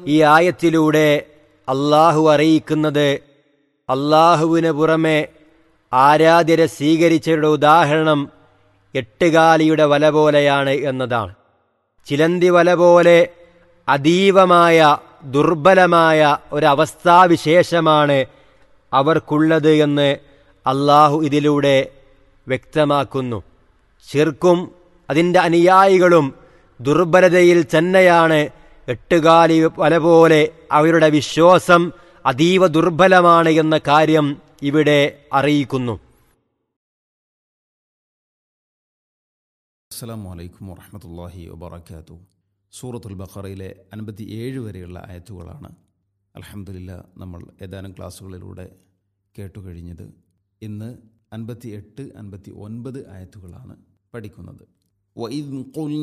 ഈ ആയത്തിലൂടെ അള്ളാഹു അറിയിക്കുന്നത് അള്ളാഹുവിന് പുറമെ ആരാധ്യരെ സ്വീകരിച്ചവരുടെ ഉദാഹരണം എട്ടുകാലിയുടെ വല പോലെയാണ് എന്നതാണ് ചിലന്തി വല പോലെ അതീവമായ ദുർബലമായ ഒരവസ്ഥാവിശേഷമാണ് അവർക്കുള്ളത് എന്ന് അള്ളാഹു ഇതിലൂടെ വ്യക്തമാക്കുന്നു ശിർക്കും അതിൻ്റെ അനുയായികളും ദുർബലതയിൽ തന്നെയാണ് എട്ടുകാലി വല പോലെ അവരുടെ വിശ്വാസം അതീവ ദുർബലമാണ് എന്ന കാര്യം ഇവിടെ അറിയിക്കുന്നു അസ്സലാമു അലൈക്കും വറഹമത്തല്ലാഹി വബർക്കാത്തു സൂറത്തുൽ ബഖറയിലെ അൻപത്തി ഏഴ് വരെയുള്ള ആയത്തുകളാണ് അലഹമുല്ല നമ്മൾ ഏതാനും ക്ലാസ്സുകളിലൂടെ കേട്ടുകഴിഞ്ഞത് ഇന്ന് അൻപത്തി എട്ട് അൻപത്തി ഒൻപത് ആയത്തുകളാണ് പഠിക്കുന്നത് وَإِذْ قُلْنَا